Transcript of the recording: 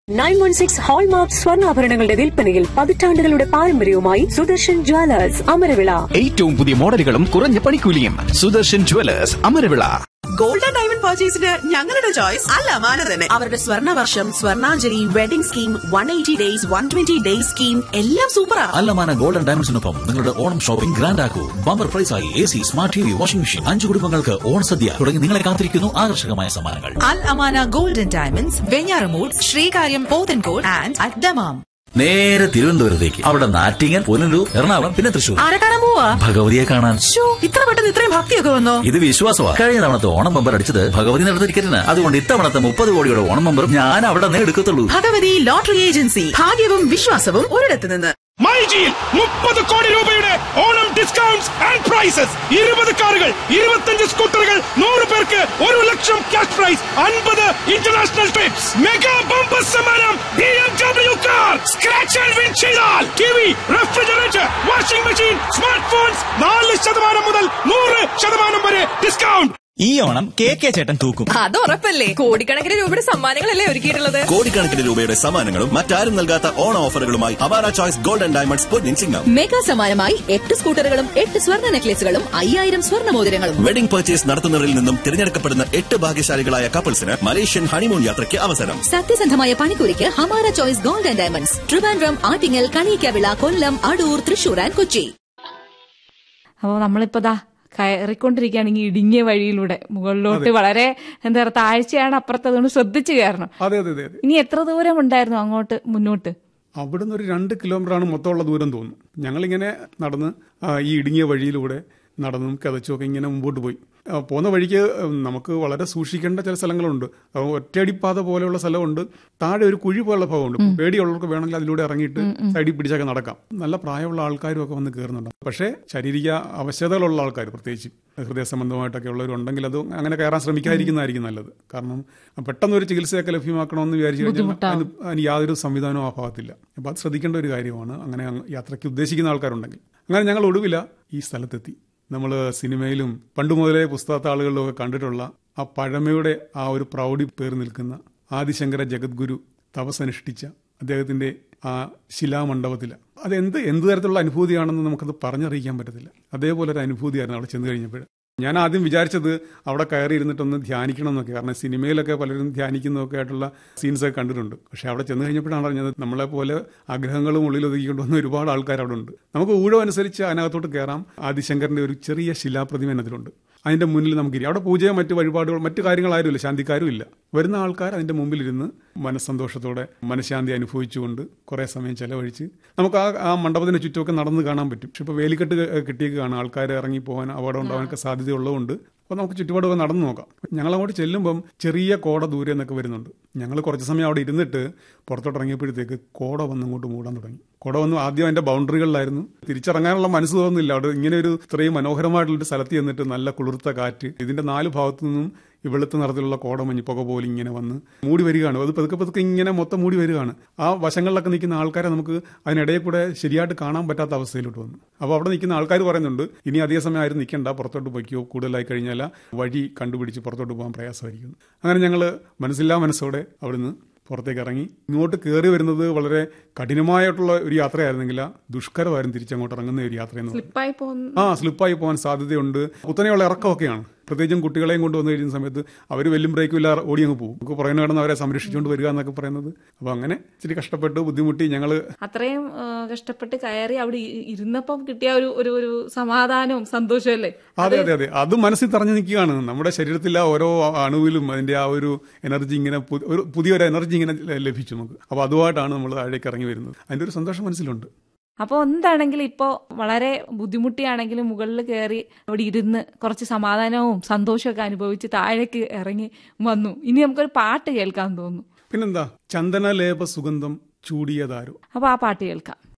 Nine one six hallmark സ്വർണ്ണാഭരണങ്ങളുടെ വിൽപ്പനയിൽ പതിറ്റാണ്ടുകളുടെ പാരമ്പര്യവുമായി സുദർശൻ ജ്വല്ലേഴ്സ് അമരവിള ഏറ്റവും പുതിയ മോഡലുകളും കുറഞ്ഞ പണിക്കൂലിയും Sudarshan jewellers Amaravila golden diamond പർച്ചേസിന് ഞങ്ങളുടെ ചോയ്സ് അല്ല മാന തന്നെ അവരുടെ സ്വർണ്ണ വർഷം Swarnanjali wedding scheme one eighty days one twenty days scheme എല്ലാം സൂപ്പറാ അല്ലമാന ഗോൾഡൻ ഡയമണ്ട്സിനൊപ്പം നിങ്ങളുടെ ഓണം ഷോപ്പിംഗ് ഗ്രാൻഡ് ആക്കൂ ബമ്പർ പ്രൈസായി A C smart T V washing machine അഞ്ചു കുടുംബങ്ങൾക്ക് ഓൺ സദ്യ തുടങ്ങി നിങ്ങളെ കാത്തിരിക്കുന്നു ആകർഷകമായ സമ്മാനങ്ങൾ Al Amana Golden Diamonds, Venyaramud, Srikaryam Pothencourt and at Damam. നേരെ തിരുവനന്തപുരത്തേക്ക് അവിടെ നാറ്റിങ്ങൽ പുനലൂർ എറണാകുളം പിന്നെ തൃശൂർ ആരെ കാണാൻ പോവാ ഭഗവതിയെ കാണാൻ ശ്ശോ, ഇത്ര പെട്ടെന്ന് ഇത്രയും ഭക്തിയൊക്കെ വന്നോ ഇത് വിശ്വാസമാണ് കഴിഞ്ഞ തവണത്തെ ഓണം ബമ്പർ അടിച്ചത് ഭഗവതി നടത്ത ടിക്കറ്റിന് അതുകൊണ്ട് ഇത്തവണത്തെ മുപ്പത് കോടിയുടെ ഓണം ബമ്പർ ഞാൻ അവിടെ നിന്ന് എടുക്കത്തുള്ളൂ ഭഗവതി ലോട്ടറി ഏജൻസി ഭാഗ്യവും വിശ്വാസവും ഒരിടത്ത് നിന്ന് മൈജിയിൽ മുപ്പത് കോടി രൂപയുടെ ഓണം ഡിസ്കൗണ്ട്സ് ആൻഡ് പ്രൈസസ് ഇരുപത് കാറുകൾ ഇരുപത്തഞ്ച് സ്കൂട്ടറുകൾ നൂറ് പേർക്ക് ഒരു ലക്ഷം ക്യാഷ് പ്രൈസ് അൻപത് ഇന്റർനാഷണൽ ട്രിപ്സ് മെഗാ ബമ്പർ സമ്മാനം B M W car scratch and win ചെയ്താൽ T V refrigerator washing machine smart phones നാല് ശതമാനം മുതൽ നൂറ് ശതമാനം വരെ ഡിസ്കൗണ്ട് ഈ ഓണം കെ കെ ചേട്ടൻ തൂക്കും അത് ഉറപ്പല്ലേ കോടിക്കണക്കിന് രൂപയുടെ സമ്മാനങ്ങളല്ലേ ഒരുക്കിയിട്ടുള്ളത് കോടിക്കണക്കിന് രൂപയുടെ സമ്മാനങ്ങളും മറ്റാരും നൽകാത്ത ഓണ ഓഫറുകളുമായി അവാര ചോയ്സ് ഗോൾഡൻ ഡയമണ്ട്സ് പൊന്നിൻ ചിങ്ങം മെഗാ സമ്മാനമായി എട്ട് സ്കൂട്ടറുകളും എട്ട് സ്വർണ്ണ നെക്ലേസുകളും അയ്യായിരം സ്വർണ്ണ മോതിരങ്ങളും വെഡിംഗ് പർച്ചേസ് നടത്തുന്നവരിൽ നിന്നും തിരഞ്ഞെടുക്കപ്പെടുന്ന എട്ട് ഭാഗ്യശാലികളായ കപ്പിൾസിന് മലേഷ്യൻ ഹണിമൂൺ യാത്രയ്ക്ക് അവസരം സത്യസന്ധമായ പണിക്കൂലിക്ക് Hamara choice gold and diamonds Trivandrum Attingal Kaliyakkavila Kollam Adoor Thrissur and Kochi അപ്പോൾ നമ്മളിപ്പോൾ ദാ കയറിക്കൊണ്ടിരിക്കുകയാണ് ഈ ഇടുങ്ങിയ വഴിയിലൂടെ മുകളിലോട്ട് വളരെ എന്താ പറയുക താഴ്ചയാണ് അപ്പുറത്ത് അതുകൊണ്ട് ശ്രദ്ധിച്ചു കയറണം അതെ അതെ അതെ അതെ ഇനി എത്ര ദൂരം ഉണ്ടായിരുന്നു അങ്ങോട്ട് മുന്നോട്ട് അവിടുന്ന് ഒരു രണ്ട് കിലോമീറ്ററാണ് മൊത്തമുള്ള ദൂരം തോന്നുന്നു ഞങ്ങളിങ്ങനെ നടന്ന് ആ, ഈ ഇടുങ്ങിയ വഴിയിലൂടെ നടന്നും കതച്ചുമൊക്കെ ഇങ്ങനെ മുമ്പോട്ട് പോയി ആ, പോകുന്ന വഴിക്ക് ഉം, നമുക്ക് വളരെ സൂക്ഷിക്കേണ്ട ചില സ്ഥലങ്ങളുണ്ട് ആ, ഒറ്റയടിപ്പാത പോലെയുള്ള സ്ഥലമുണ്ട് താഴെ ഒരു കുഴി പോലുള്ള ഭാഗമുണ്ട് പേടിയുള്ളവർക്ക് വേണമെങ്കിൽ അതിലൂടെ ഇറങ്ങിയിട്ട് സൈഡിൽ പിടിച്ചൊക്കെ നടക്കാം നല്ല പ്രായമുള്ള ആൾക്കാരും ഒക്കെ വന്ന് കയറുന്നുണ്ട് പക്ഷേ ശാരീരിക അവശതകളുള്ള ആൾക്കാർ പ്രത്യേകിച്ച് ഹൃദയ സംബന്ധമായിട്ടൊക്കെ ഉള്ളവരുണ്ടെങ്കിൽ അത് അങ്ങനെ കയറാൻ ശ്രമിക്കാതിരിക്കുന്നതായിരിക്കും നല്ലത് കാരണം പെട്ടെന്ന് ഒരു ചികിത്സയൊക്കെ ലഭ്യമാക്കണമെന്ന് വിചാരിച്ചു കഴിഞ്ഞാൽ അതിന് അതിന് യാതൊരു സംവിധാനവും ആ ഭാഗത്തില്ല അപ്പോൾ അത് ശ്രദ്ധിക്കേണ്ട ഒരു കാര്യമാണ് അങ്ങനെ അങ്ങ് യാത്രയ്ക്ക് ഉദ്ദേശിക്കുന്ന ആൾക്കാരുണ്ടെങ്കിൽ അങ്ങനെ ഞങ്ങൾ ഒടുവില ഈ സ്ഥലത്തെത്തി നമ്മൾ സിനിമയിലും പണ്ട് മുതലേ പുസ്തകത്തെ ആളുകളിലും ഒക്കെ കണ്ടിട്ടുള്ള ആ പഴമയുടെ ആ ഒരു പ്രൗഢി പേർ നിൽക്കുന്ന ആദിശങ്കര ജഗദ്ഗുരു തപസ്സനുഷ്ഠിച്ച അദ്ദേഹത്തിന്റെ ആ ശിലാമണ്ഡപത്തിൽ അത് എന്ത് എന്ത് തരത്തിലുള്ള അനുഭൂതിയാണെന്ന് നമുക്കത് പറഞ്ഞറിയിക്കാൻ പറ്റത്തില്ല അതേപോലെ ഒരു അനുഭൂതിയായിരുന്നു അവിടെ ചെന്ന് കഴിഞ്ഞപ്പോൾ ഞാൻ ആദ്യം വിചാരിച്ചത് അവിടെ കയറി ഇരുന്നിട്ടൊന്ന് ധ്യാനിക്കണം എന്നൊക്കെ കാരണം സിനിമയിലൊക്കെ പലരും ധ്യാനിക്കുന്നതൊക്കെ ആയിട്ടുള്ള സീൻസ് ഒക്കെ കണ്ടിട്ടുണ്ട് പക്ഷെ അവിടെ ചെന്ന് കഴിഞ്ഞപ്പോഴാണ് അറിഞ്ഞത് നമ്മളെ പോലെ ആഗ്രഹങ്ങളും ഉള്ളിൽ ഒതുക്കിക്കൊണ്ട് വന്ന ഒരുപാട് ആൾക്കാർ അവിടെ ഉണ്ട് നമുക്ക് ഊഴം അനുസരിച്ച് അതിനകത്തോട്ട് കയറാം ആദിശങ്കറിന്റെ ഒരു ചെറിയ ശിലാപ്രതിമ അതിലുണ്ട് അതിന്റെ മുന്നിൽ നമുക്ക് ഇരി അവിടെ പൂജയോ മറ്റു വഴിപാടുകൾ മറ്റു കാര്യങ്ങളാരുമില്ല ശാന്തിക്കാരും ഇല്ല വരുന്ന ആൾക്കാർ അതിന്റെ മുമ്പിലിരുന്ന് മനസ്സന്തോഷത്തോടെ മനഃശാന്തി അനുഭവിച്ചുകൊണ്ട് കുറേ സമയം ചെലവഴിച്ച് നമുക്ക് ആ ആ മണ്ഡപത്തിന് ചുറ്റുമൊക്കെ നടന്ന് കാണാൻ പറ്റും പക്ഷെ ഇപ്പോൾ വേലിക്കെട്ട് കിട്ടിയേക്ക് കാണാം ആൾക്കാർ ഇറങ്ങി പോകാൻ അപകടം ഉണ്ടാകാനൊക്കെ സാധ്യതയുള്ളതുകൊണ്ട് അപ്പോൾ നമുക്ക് ചുറ്റുപാടൊക്കെ നടന്നു നോക്കാം ഞങ്ങൾ അങ്ങോട്ട് ചെല്ലുമ്പം ചെറിയ കോട ദൂരെ നിന്നൊക്കെ വരുന്നുണ്ട് ഞങ്ങൾ കുറച്ച് സമയം അവിടെ ഇരുന്നിട്ട് പുറത്തോട്ട് ഇറങ്ങിയപ്പോഴത്തേക്ക് കോട വന്ന് അങ്ങോട്ട് മൂടാൻ തുടങ്ങി കോട വന്നു ആദ്യം അതിന്റെ ബൗണ്ടറികളിലായിരുന്നു തിരിച്ചിറങ്ങാനുള്ള മനസ്സ് തോന്നുന്നില്ല അവിടെ ഇങ്ങനെ ഒരു ഇത്രയും മനോഹരമായിട്ടുള്ളൊരു സ്ഥലത്ത് ചെന്നിട്ട് നല്ല കുളിർത്ത കാറ്റ് ഇതിന്റെ നാല് ഭാഗത്തു നിന്നും ഈ വെളുത്ത നിറത്തിലുള്ള കോടമഞ്ഞ് പുക പോലെ ഇങ്ങനെ വന്ന് മൂടി വരികയാണ് അത് പതുക്കെ പതുക്കെ ഇങ്ങനെ മൊത്തം മൂടി വരികയാണ് ആ വശങ്ങളിലൊക്കെ നിൽക്കുന്ന ആൾക്കാരെ നമുക്ക് അതിനിടയിൽ കൂടെ ശരിയായിട്ട് കാണാൻ പറ്റാത്ത അവസ്ഥയിലോട്ട് വന്നു അപ്പോൾ അവിടെ നിൽക്കുന്ന ആൾക്കാർ പറയുന്നുണ്ട് ഇനി അധിക സമയം ആരും നിൽക്കണ്ട പുറത്തോട്ട് പോയിക്കോ കൂടുതലായി കഴിഞ്ഞാൽ വഴി കണ്ടുപിടിച്ച് പുറത്തോട്ട് പോകാൻ പ്രയാസമായിരിക്കും അങ്ങനെ ഞങ്ങൾ മനസ്സില്ലാ മനസ്സോടെ അവിടുന്ന് പുറത്തേക്ക് ഇറങ്ങി ഇങ്ങോട്ട് കയറി വരുന്നത് വളരെ കഠിനമായിട്ടുള്ള ഒരു യാത്രയായിരുന്നെങ്കിൽ ദുഷ്കരമായിരുന്നു തിരിച്ചങ്ങോട്ട് ഇറങ്ങുന്ന ഒരു യാത്രയെന്ന് പറയുന്നത്. സ്ലിപ്പായി പോകുന്നു ആ സ്ലിപ്പായി പോകാൻ സാധ്യതയുണ്ട് കുത്തനെയുള്ള ഇറക്കമൊക്കെയാണ് പ്രത്യേകിച്ചും കുട്ടികളെയും കൊണ്ട് വന്നു കഴിയുന്ന സമയത്ത് അവർ വെല്ലും ബ്രേക്കും ഇല്ല ഓടി അങ്ങ് പോകും നമുക്ക് പുറകെ കിടന്ന് അവരെ സംരക്ഷിച്ചുകൊണ്ട് വരിക എന്നൊക്കെ പറയുന്നത് അപ്പോൾ അങ്ങനെ ഇച്ചിരി കഷ്ടപ്പെട്ട് ബുദ്ധിമുട്ടി ഞങ്ങൾ അത്രയും ആ, കഷ്ടപ്പെട്ട് കയറി അവിടെ ഇ- ഇരുന്നപ്പം കിട്ടിയ ഒരു ഒരു ഒരു സമാധാനവും സന്തോഷവും അല്ലേ അതെ അതെ അതെ അത് മനസ്സിൽ തറഞ്ഞു നിൽക്കുകയാണ് നമ്മുടെ ശരീരത്തിലെ ഓരോ അണുവിലും അതിന്റെ ആ ഒരു എനർജി ഇങ്ങനെ പു- ഒരു പുതിയൊരു എനർജി ഇങ്ങനെ ല- ലഭിച്ചു നമുക്ക് അപ്പോൾ അതുമായിട്ടാണ് നമ്മൾ താഴേക്ക് ഇറങ്ങി വരുന്നത് അതിന്റെ ഒരു സന്തോഷം മനസ്സിലുണ്ട് അപ്പോൾ എന്താണെങ്കിലും ഇപ്പോൾ വളരെ ബുദ്ധിമുട്ടിയാണെങ്കിലും മുകളിൽ കയറി അവിടെ ഇരുന്ന് കുറച്ച് സമാധാനവും സന്തോഷമൊക്കെ അനുഭവിച്ച് താഴേക്ക് ഇറങ്ങി വന്നു ഇനി നമുക്കൊരു പാട്ട് കേൾക്കാൻ തോന്നുന്നു പിന്നെന്താ ചന്ദനലേപ സുഗന്ധം ചൂടിയതാരോ അപ്പോൾ ആ പാട്ട് കേൾക്കാം